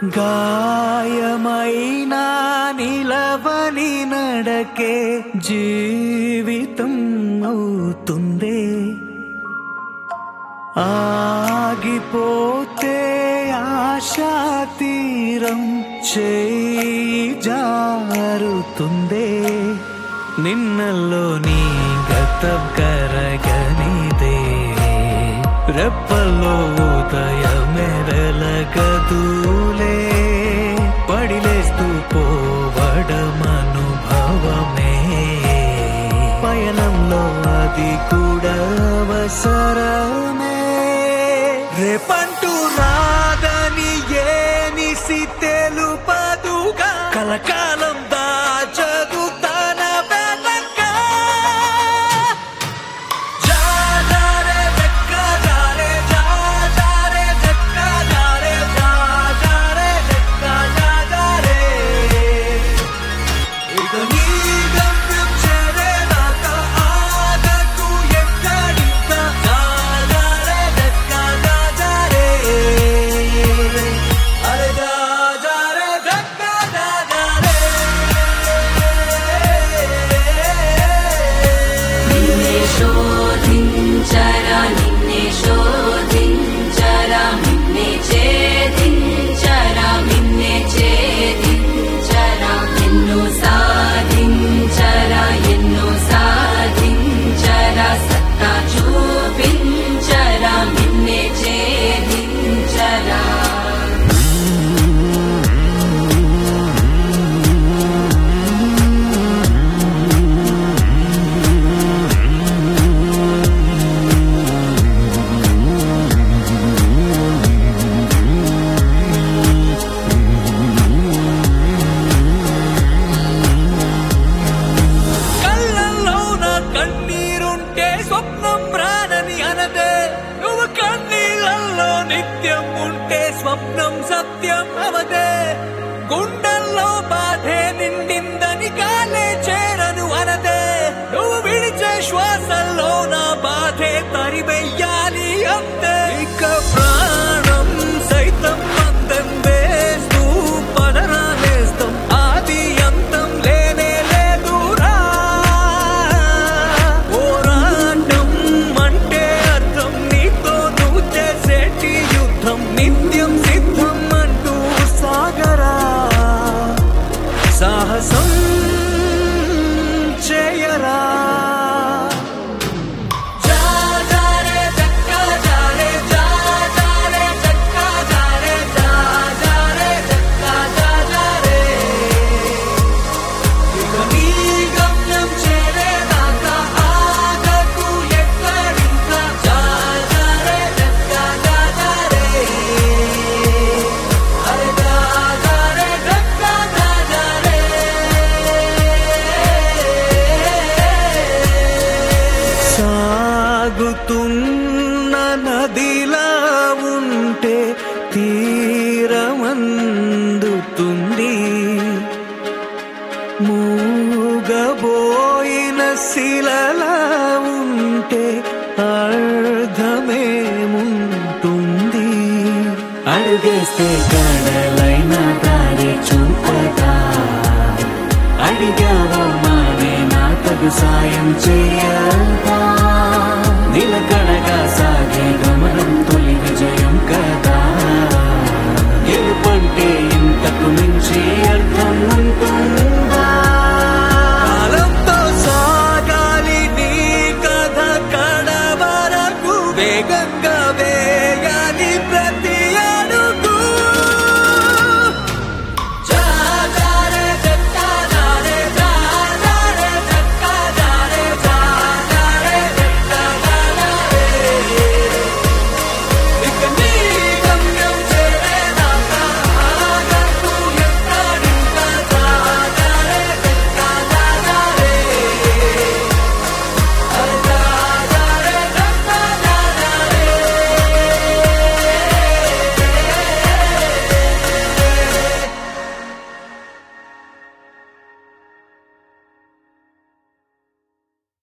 గాయమైనా నిలవని నడకే జీవితం అవుతుందే ఆగిపోతే ఆశా తీరం చేయి జారుతుందే నిన్నలోని గతం కరగనిదే రెప్పలో ఉదయమెరలగదూలే పడిలేస్తూ పోవడం అనుభవమే పయనంలో అది కూడా అవసరమే రేపంటూ రాదని ఏనిసి తెలుపదుగా కలకాలం దాచదు తన వెనక जा जा रे धक्का जा रे जा जा रे धक्का जा रे जा जा रे धक्का जा जा रे ఇక నీ గమ్యం చేరేదాకా ఆగకు ఎక్కడింక जा जा रे धक्का जा जा रे అరే जा जा रे धक्का जा जा रे నిన్నే శోధించరా నిన్నే శోధించరా నిన్నే ఛేదించరా నిన్నే ఛేదించరా ఎన్నో సాధించరా ఎన్నో సాధించరా సత్తా చూపించరా నిన్నే ఛేదించరా కళ్ళల్లో నా కన్నీరుంటే స్వప్నం రానని అనదే నువ్వు కన్నీళ్ళల్లో నిత్యం ఉంటే స్వప్నం సత్యం అవదే గుండెల్లో బాధే నిండిందని కాలే చేరను అనదే నువ్వు విడిచే శ్వాసల్లో నా బాధే తరిమెయ్యాలి అంతే ఇక ప్రాణం సైతం అందం వేస్తూ పడరాలేస్తాం ఆది అంతం లేనే లేదురా పోరాటం అంటే అర్థం నీతో నువ్వు చేసేటి యుద్ధం నిత్యం సిద్ధం అంటూ సాగరా సాహసం చేయరా जा जा रे धक्का जा रे जा जा रे धक्का जा रे जा जा रे धक्का जा जा रे ఇక నీ గమ్యం చేరేదాకా ఆగకు ఎక్కడింకా जा जा रे धक्का जा जा रे అరే जा जा रे धक्का जा जा रे సాగుతున్న నదిలా ఉంటే తీరమందుతుంది మూగబోయిన శిలలా ఉంటే అర్థమేముంటుంది అడుగేస్తే కడలైన దారి చూపదా అడిగావో మానే నా తగు సాయం చే